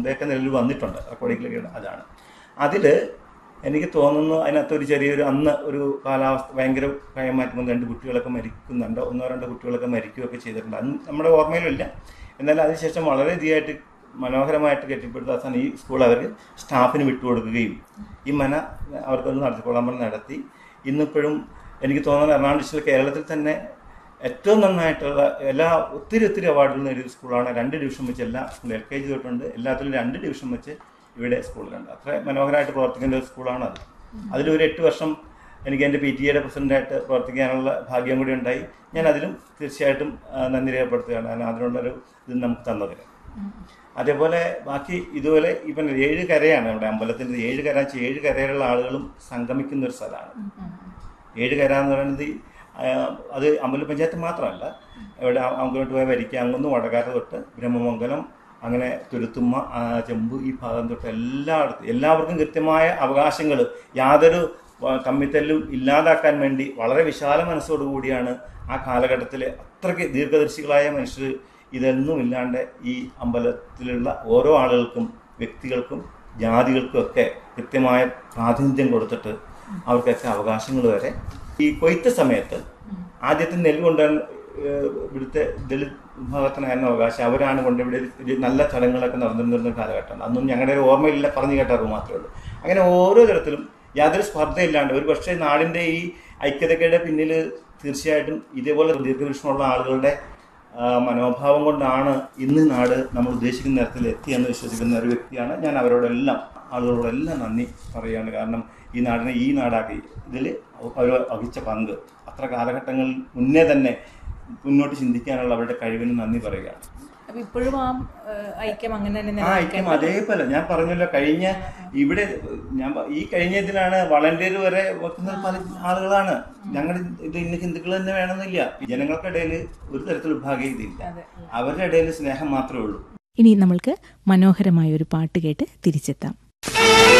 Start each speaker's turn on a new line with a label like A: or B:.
A: മുമ്പേയൊക്കെ നിലവിൽ വന്നിട്ടുണ്ട് റെക്കോർഡിങ്ങിലൊക്കെ അതാണ് അതിൽ എനിക്ക് തോന്നുന്നു അതിനകത്ത് ഒരു ചെറിയൊരു അന്ന് ഒരു കാലാവസ്ഥ ഭയങ്കര കയമാറ്റം വന്ന് രണ്ട് കുട്ടികളൊക്കെ മരിക്കുന്നുണ്ട് ഒന്നോ രണ്ടോ കുട്ടികളൊക്കെ മരിക്കുകയൊക്കെ ചെയ്തിട്ടുണ്ട് അന്ന് നമ്മുടെ ഓർമ്മയിലില്ല എന്നാൽ അതിനുശേഷം വളരെ ഇതായിട്ട് മനോഹരമായിട്ട് കെട്ടിപ്പടുത്ത അവസാനം ഈ സ്കൂൾ അവർ സ്റ്റാഫിന് വിട്ടുകൊടുക്കുകയും ഈ മന അവർക്കൊന്ന് നടത്തിക്കൊള്ളാൻ പറഞ്ഞ് നടത്തി ഇന്നിപ്പോഴും എനിക്ക് തോന്നുന്നത് എറണാകുളം ഡിസ്ട്രിക്ട് കേരളത്തിൽ തന്നെ ഏറ്റവും നന്നായിട്ടുള്ള എല്ലാ ഒത്തിരി ഒത്തിരി അവാർഡുകൾ നേടിയ സ്കൂളാണ് രണ്ട് ഡിവിഷൻ വെച്ച് എല്ലാ സ്കൂളും എൽ കെ ജി തൊട്ടുണ്ട് എല്ലാത്തിലും രണ്ട് ഡിവിഷൻ വെച്ച് ഇവിടെ സ്കൂളിലുണ്ട് അത്ര മനോഹരമായിട്ട് പ്രവർത്തിക്കേണ്ട ഒരു സ്കൂളാണ് അത് അതിലൊരു എട്ട് വർഷം എനിക്ക് എൻ്റെ പി ടി എയുടെ പ്രസിഡൻ്റായിട്ട് പ്രവർത്തിക്കാനുള്ള ഭാഗ്യം കൂടി ഉണ്ടായി ഞാൻ അതിലും തീർച്ചയായിട്ടും ആ, നന്ദി രേഖപ്പെടുത്തുകയാണ് കാരണം അതിനുള്ളൊരു ഇത് നമുക്ക് തന്നതിന് അതേപോലെ ബാക്കി ഇതുപോലെ ഇപ്പം ഏഴ് കരയാണ് ഇവിടെ അമ്പലത്തിൻ്റെ ഏഴ് കര വെച്ചാൽ ഏഴ് കരയിലുള്ള ആളുകളും സംഗമിക്കുന്ന ഒരു സ്ഥലമാണ് ഏഴ് കര എന്ന് പറയുന്നത് ഈ, ആ, അത് അമ്പല പഞ്ചായത്ത് മാത്രമല്ല ഇവിടെ അങ്ങോട്ട് പോയ വരിക്ക അങ്ങൊന്നും വടകാര തൊട്ട് ബ്രഹ്മമംഗലം അങ്ങനെ തുരുത്തുമ്മ ആ, ചെമ്പ് ഈ ഭാഗം തൊട്ട് എല്ലായിടത്തും എല്ലാവർക്കും കൃത്യമായ അവകാശങ്ങൾ യാതൊരു വ- കമ്മിത്തല്ലും ഇല്ലാതാക്കാൻ വേണ്ടി വളരെ വിശാല മനസ്സോടു കൂടിയാണ് ആ കാലഘട്ടത്തിൽ അത്രയ്ക്ക് ദീർഘദർശികളായ മനുഷ്യർ ഇതൊന്നും ഇല്ലാണ്ട് ഈ അമ്പലത്തിലുള്ള ഓരോ ആളുകൾക്കും വ്യക്തികൾക്കും ജാതികൾക്കും ഒക്കെ കൃത്യമായ പ്രാതിനിധ്യം കൊടുത്തിട്ട് അവർക്കൊക്കെ അവകാശങ്ങൾ വരെ ഈ കൊയ്ത്ത് സമയത്ത് ആദ്യത്തെ നെല്ല് കൊണ്ടുവരാൻ ഏഹ്, ഇവിടുത്തെ ദളിത് വിഭാഗത്തിനായിരുന്നു അവകാശം അവരാണ് കൊണ്ട് ഇവിടെ ഒരു- ഒരു നല്ല ചടങ്ങുകളൊക്കെ നടന്നിരുന്ന ഒരു കാലഘട്ടമാണ് അതൊന്നും ഞങ്ങളുടെ ഒരു ഓർമ്മയില്ല പറഞ്ഞു കേട്ടറിവ് മാത്രമേ ഉള്ളൂ അങ്ങനെ ഓരോ തരത്തിലും യാതൊരു സ്പർദ്ധയില്ലാണ്ട് ഒരു പക്ഷേ നാടിൻ്റെ ഈ ഐക്യതയുടെ പിന്നിൽ തീർച്ചയായിട്ടും ഇതേപോലെ ദീർഘവീക്ഷണമുള്ള ആളുകളുടെ ആ, മനോഭാവം കൊണ്ടാണ് ഇന്ന് നാട് നമ്മൾ ഉദ്ദേശിക്കുന്ന തരത്തിൽ എത്തിയെന്ന് വിശ്വസിക്കുന്ന ഒരു വ്യക്തിയാണ് ഞാൻ അവരോടെല്ലാം ആളുകളോടെല്ലാം നന്ദി പറയുകയാണ് കാരണം ഈ നാടിനെ ഈ നാടാക്കി ഇതിൽ അവർ വഹിച്ച പങ്ക് അത്ര കാലഘട്ടങ്ങളിൽ മുന്നേ തന്നെ മുന്നോട്ട് ചിന്തിക്കാനുള്ള അവരുടെ കഴിവിന് നന്ദി പറയുകയാണ്
B: അപ്പൊ ഇപ്പോഴും ആ ഏഹ്, ഐക്യം അങ്ങനെ തന്നെ
A: ആ ഐക്യം അതേപോലെ ഞാൻ പറഞ്ഞല്ലോ കഴിഞ്ഞ ഇവിടെ ഞാൻ പ- ഈ കഴിഞ്ഞ ഇതിലാണ് വളണ്ടിയർ വരെ വെക്കുന്ന പല ആളുകളാണ് ഞങ്ങൾ ഇത് ഇന്ന് ഹിന്ദുക്കൾ തന്നെ വേണമെന്നില്ല ജനങ്ങൾക്കിടയിൽ ഒരു തരത്തിലുള്ള വിഭാഗീയതയില്ല
B: അതെ.
A: അവരുടെ ഇടയിൽ സ്നേഹം മാത്രമേ ഉള്ളൂ
C: ഇനി നമ്മൾക്ക് മനോഹരമായ ഒരു പാട്ട് കേട്ട് തിരിച്ചെത്താം